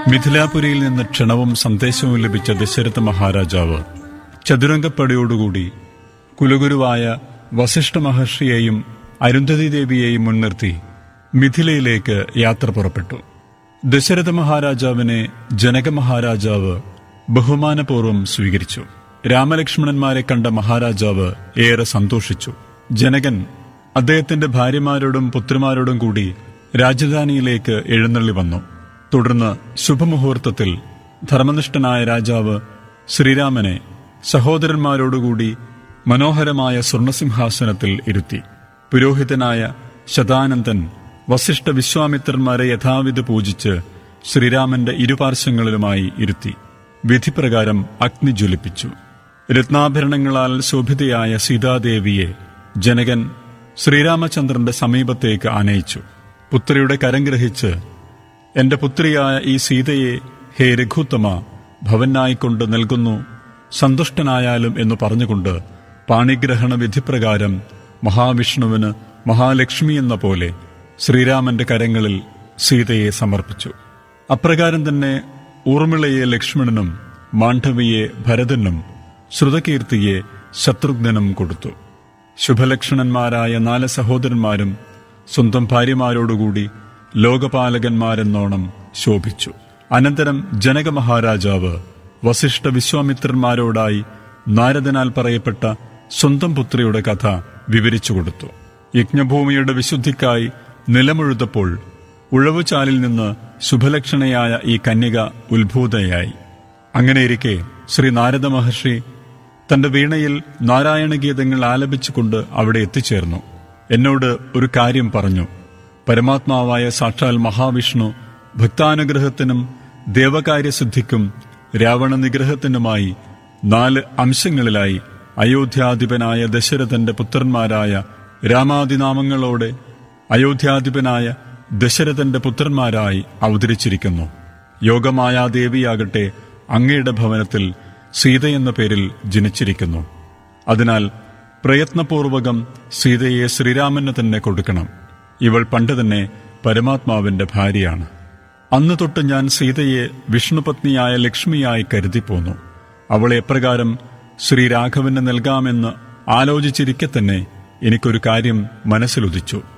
മിഥിലാപുരിയിൽ നിന്ന് ക്ഷണവും സന്ദേശവും ലഭിച്ച ദശരഥ മഹാരാജാവ് ചതുരംഗപ്പടിയോടുകൂടി കുലഗുരുവായ വസിഷ്ഠ മഹർഷിയെയും അരുന്ധതി ദേവിയെയും മുൻനിർത്തി മിഥിലയിലേക്ക് യാത്ര പുറപ്പെട്ടു ദശരഥ മഹാരാജാവിനെ ജനക മഹാരാജാവ് ബഹുമാനപൂർവ്വം സ്വീകരിച്ചു രാമലക്ഷ്മണന്മാരെ കണ്ട മഹാരാജാവ് ഏറെ സന്തോഷിച്ചു ജനകൻ അദ്ദേഹത്തിന്റെ ഭാര്യമാരോടും പുത്രിമാരോടും കൂടി രാജധാനിയിലേക്ക് എഴുന്നള്ളി വന്നു തുടർന്ന് ശുഭമുഹൂർത്തത്തിൽ ധർമ്മനിഷ്ഠനായ രാജാവ് ശ്രീരാമനെ സഹോദരന്മാരോടുകൂടി മനോഹരമായ സ്വർണസിംഹാസനത്തിൽ ഇരുത്തി പുരോഹിതനായ ശതാനന്ദൻ വസിഷ്ഠ വിശ്വാമിത്രന്മാരെ യഥാവിധി പൂജിച്ച് ശ്രീരാമന്റെ ഇരുപാർശ്വങ്ങളിലുമായി ഇരുത്തി വിധിപ്രകാരം അഗ്നി ജ്വലിപ്പിച്ചു രത്നാഭരണങ്ങളാൽ ശോഭിതയായ സീതാദേവിയെ ജനകൻ ശ്രീരാമചന്ദ്രന്റെ സമീപത്തേക്ക് ആനയിച്ചു പുത്രിയുടെ കരം ഗ്രഹിച്ച് എന്റെ പുത്രിയായ ഈ സീതയെ ഹേ രഘുത്തമ ഭവനായിക്കൊണ്ട് നൽകുന്നു സന്തുഷ്ടനായാലും എന്ന് പറഞ്ഞുകൊണ്ട് പാണിഗ്രഹണ വിധിപ്രകാരം മഹാവിഷ്ണുവിന് മഹാലക്ഷ്മി എന്ന പോലെ ശ്രീരാമന്റെ കരങ്ങളിൽ സീതയെ സമർപ്പിച്ചു അപ്രകാരം തന്നെ ഊർമിളയെ ലക്ഷ്മണനും മാണ്ഡവിയെ ഭരതനും ശ്രുതകീർത്തിയെ ശത്രുഘ്നനും കൊടുത്തു ശുഭലക്ഷണന്മാരായ നാല് സഹോദരന്മാരും സ്വന്തം ഭാര്യമാരോടുകൂടി ലോകപാലകന്മാരെന്നോണം ശോഭിച്ചു അനന്തരം ജനക മഹാരാജാവ് വസിഷ്ഠ വിശ്വാമിത്രന്മാരോടായി നാരദനാൽ പറയപ്പെട്ട സ്വന്തം പുത്രിയുടെ കഥ വിവരിച്ചു കൊടുത്തു യജ്ഞഭൂമിയുടെ വിശുദ്ധിക്കായി നിലമുഴുതപ്പോൾ ഉഴവുചാലിൽ നിന്ന് ശുഭലക്ഷണയായ ഈ കന്യക ഉത്ഭൂതയായി അങ്ങനെയിരിക്കെ ശ്രീ നാരദ മഹർഷി തന്റെ വീണയിൽ നാരായണ ഗീതങ്ങൾ ആലപിച്ചുകൊണ്ട് അവിടെ എത്തിച്ചേർന്നു എന്നോട് ഒരു കാര്യം പറഞ്ഞു പരമാത്മാവായ സാക്ഷാൽ മഹാവിഷ്ണു ഭക്താനുഗ്രഹത്തിനും ദേവകാര്യസിദ്ധിക്കും രാവണ നിഗ്രഹത്തിനുമായി നാല് അംശങ്ങളിലായി അയോധ്യാധിപനായ ദശരഥന്റെ പുത്രന്മാരായ രാമാദിനാമങ്ങളോടെ അയോധ്യാധിപനായ ദശരഥന്റെ പുത്രന്മാരായി അവതരിച്ചിരിക്കുന്നു യോഗമായാദേവിയാകട്ടെ അങ്ങയുടെ ഭവനത്തിൽ സീതയെന്ന പേരിൽ ജനിച്ചിരിക്കുന്നു അതിനാൽ പ്രയത്നപൂർവകം സീതയെ ശ്രീരാമന് തന്നെ കൊടുക്കണം ഇവൾ പണ്ട് തന്നെ പരമാത്മാവിന്റെ ഭാര്യയാണ് അന്ന് തൊട്ട് ഞാൻ സീതയെ വിഷ്ണുപത്നിയായ ലക്ഷ്മിയായി കരുതിപ്പോന്നു അവളെ എപ്രകാരം ശ്രീരാഘവന് നൽകാമെന്ന് ആലോചിച്ചിരിക്കെ തന്നെ എനിക്കൊരു കാര്യം മനസ്സിലുദിച്ചു